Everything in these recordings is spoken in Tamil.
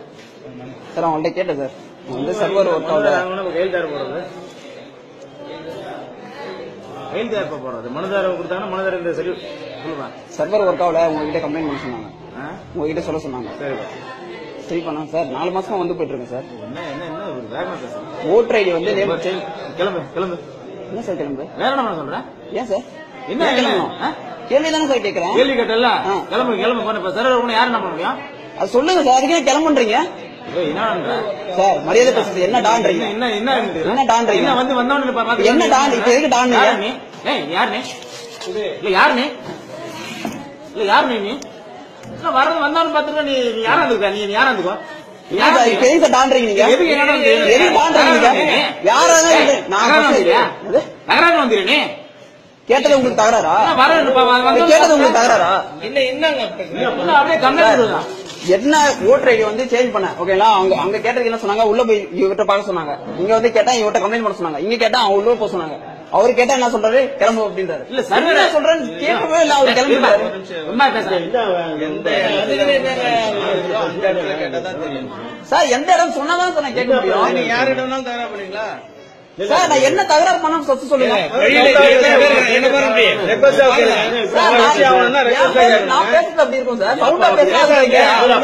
சார் அவங்கள்ட்ட கேட்டேன் சார் வந்து சர்வர் ஒர்க் ஆகல கையெழுத்தார் போடுறது கையெழுத்தார் எப்ப போடுறது மனுதாரம் கொடுத்தாங்கன்னா மனுதாரம் இந்த சரி சொல்லுமா சர்வர் ஒர்க் ஆகல உங்ககிட்ட கம்ப்ளைண்ட் பண்ண சொன்னாங்க ஆ? உங்ககிட்ட சொல்ல சொன்னாங்க சரிப்பா சரி பண்ணா சார் நாலு மாசமா வந்து போயிட்டு இருக்கேன் சார் என்ன என்ன என்ன ஒரு வேகமா பேசுறேன் ஓட்டர் ஐடி வந்து name change- கிளம்பு கிளம்பு என்ன சார் கிளம்பு வேற என்ன பண்ண சொல்றேன் ஏன் சார் என்ன ஏன் கிளம்பணும் ஆ? கேள்வி தானே சார் கேட்கறேன் கேள்வி கேட்டல ஆ. கிளம்பு கிளம்பு போன இப்ப சரவர் உன்னை யாரு என்ன பண்ண முடியும் அது சொல்லுங்க சார் அதுக்கு ஏன் கிளம்புன்றீங்க ஏய், என்ன பண்ற? சார் மரியாதை பேசுறது என்ன டான்றீங்க என்ன என்ன என்ன என்ன டான்றீங்க? என்ன வந்து வந்தவனு பா- பாத்து- என்ன டான்? இப்ப எதுக்கு டான் நீங்க? யாரு நீ ஏய் யார் நீ இல்ல யார் நீ இல்ல யார் நீ நீ இல்ல வரது வந்தவனு பாத்துக்க நீ நீ யாரா இருந்துக்க நீ நீ யாரா இருந்துக்கோ ஏன் சார் இப்ப எதுக்கு சார் டான்றீங்க நீங்க எதுக்கு என்னடா வந்து? எதுக்கு டான்றீங்க நீங்க யாரா இருந்தாலும் இது- நான் தகராறு first வந்துறியா? இது- தகராறு வந்துரு நீ கேட்டது உங்களுக்கு தகராறா என்ன வர இப்ப வ- வந்து- கேட்டது உங்களுக்கு தகராறா இல்ல, அப்படியே கம்மியா என்ன ஓட்டர் ஐடி வந்து சேஞ்ச் பண்ண ஓகேங்களா அவங்க அங்க கேட்டதுக்கு என்ன சொன்னாங்க உள்ள போய் இவர்கிட்ட பார்க்க சொன்னாங்க இங்க வந்து கேட்டா இவர்கிட்ட கம்ப்ளைண்ட் பண்ண சொன்னாங்க இங்க கேட்டா அவங்க உள்ள போக சொன்னாங்க அவரு கேட்டா என்ன சொல்றாரு கிளம்பு அப்படின்றாரு இல்ல, சரி. என்ன சொல்றேன்னு கேட்கவே இல்ல அவர் கிளம்பிட்டாரு சும்மா பேசுறேன் சார் எந்த இடம் சொன்னாதான் சார் நான் கேட்க முடியும் யாரிடம் தான் தகராறு பண்ணீங்களா சார் நான் என்ன தகராறு பண்ண சொத்து சொல்லுங்க ரெக்வஸ்ட் சார், நான் என் பேர்- நான் பேசுறது அப்படி இருக்கும் சார் சவுண்டா பேசாதீங்க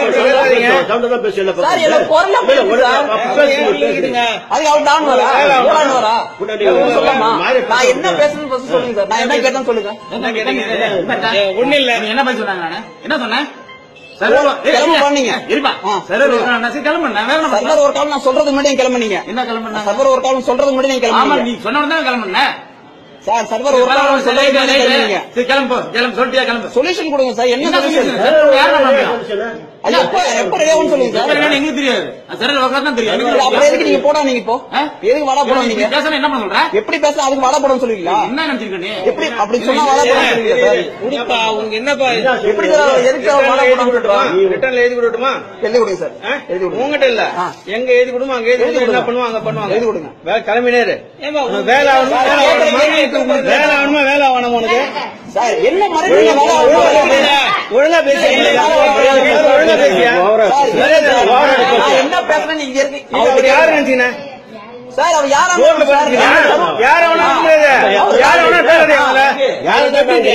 சார் என்ன குரல் அப்படி இருக்கு சார் அதுக்கு அவர் டான் வரா டான் வரா சொல்லலாமா நான் என்ன பேசணும்னு first சொல்லுங்க சார் நான் என்ன கேட்டேன்னு சொல்லுங்க ஒண்ணு இல்ல என்ன பண்ண சொன்னாங்க நானு என்ன சொன்னேன் சர்வர் ஏய், கிளம்பு இல்ல. பண்ணீங்க. இருப்பா ஆ. சர்வர் ஒரு நாள் நான் சரி கிளம்பு நான் வேற என்ன சர்வர் பண்ணேன்? ஒரு கால் நான் சொல்றது முன்னாடி கிளம்புனீங்க என்ன கிளம்புனா சர்வர் ஒரு கால் சொல்றது முன்னாடி நீங்க ஆமா கிளம்புனீங்க நீ சொன்ன உடனே கிளம்புனேன் சார் சர்வர் ஒரு கால் சொல்றது முன்னாடி கிளம்புனீங்க சரி கிளம்பு போ. கிளம்பு சொல்லிட்டியா கிளம்பு சொல்யூஷன் கொடுங்க சார் என்ன என்ன சொல்யூஷன் சொல்லுங்க சர்வர் யார் பண்ண முடியும் அது எப்ப எப்ப ரெடி ஆகும் சொல்லுங்க எப்ப சார் என்னன்னு எங்களுக்கு தெரியாது சர்வர் உட்கார்ந்து தான் தெரியும் இல்ல, எனக்கு அப்புறம் எதுக்கு நீங்க போடா நீங்க இப்போ ஆ? எதுக்கு வாடா போட நீங்க பேசணும் என்ன பண்ண சொல்ற எப்படி பேச அதுக்கு வாடா போடணும் சொல்லுவீங்களா என்ன நினைச்சிருக்க நீ எப்படி அப்படி சொன்னா வாடா போடணும் சொல்லுவீங்க சார் உடுப்பா உங்க என்னப்பா எப்படி சார் எதுக்கு அவர் வாடா போடணும் சொல்றான் ரிட்டர்ன்ல எழுதி கொடுட்டுமா எழுதி கொடுங்க சார் எழுதி கொடுங்க உங்ககிட்ட இல்ல ஆ. எங்க எழுதி கொடுமா அங்க எழுதி எழுதி கொடுத்து என்ன கொடுங்க. பண்ணுவாங்க பண்ணுவாங்க எழுதி கொடுங்க. வேலை கிளம்பினேரு வேலை ஆகணுமா வேலை ஆகணுமா வேலை ஆகணுமா வேலை ஆகணும் உனக்கு சார் என்ன மறைக்கிறீங்க வேலை ஆகணும். ஒழுங்கா பேசியா ஒழுங்கா பேசியா சார், மரியாதை சார், ஓவரா இருக்கு. நான் என்ன பேசுறேன்னு நீங்க இருக்கு அவர் யாரு நினைச்சீங்க சார் அவர் யாரா ரோட்ல இருந்தாலும் சார், பாருங்க. யார வேணா முடியாது யார வேணா பேசுறது அவங்கள யாரு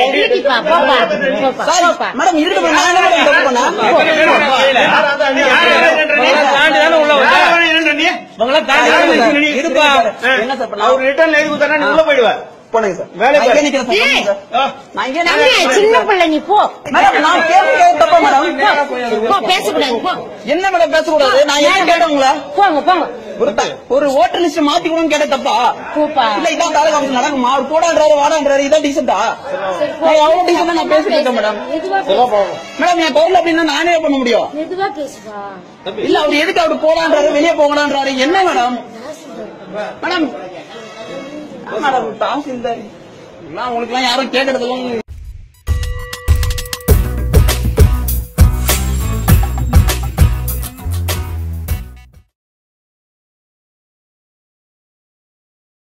சார் மேடம் இருக்கட்டும் நான் என்ன மேடம் தப்பு பண்ணேன் இருப்பா என்ன சார் பண்ணலாம் அவர் ரிட்டர்ன் எழுதி கொடுத்தா நீ உள்ள போயிடுவ போனுங்க சார் வேலை நான் இங்கே பாரு. நிக்கிறேன் சார் போங்க சார். நான் இங்கே தம்பி, நிக்கிறேன். சின்ன பிள்ளை நீ போ மேடம் நான் கேள்வி கேட்க தப்பா மேடம் போ பேசக்கூடாது போ என்ன மேடம் பேசக்கூடாது நான் என்ன கேட்டேன் உங்களை போங்க போங்க ஒரு த- ஒரு ஓட்டர் லிஸ்ட் மாத்தி கொடுன்னு கேட்ட தப்பா போப்பா இல்ல இதான் தாலுகா ஆபீஸ் நடக்குமா அவர் போடான்றாரு வாடான்றாரு இதான் டீசெண்டா நான் எவ்வளவு டீசெண்டா நான் பேசிட்டு இருக்கேன் மேடம் மெதுவா பேசு. மேடம் என் பொருள் அப்படின்னா நானே பண்ண முடியும் மெதுவா பேசுப்பா இல்ல அவர் எதுக்கு அவர் போடான்றாரு வெளியே போகலான்றாரு என்ன மேடம் மேடம் மேடம் தாசில்தார் எல்லாம் உங்களுக்கு எல்லாம் யாரும் கேட்கறதுலாம்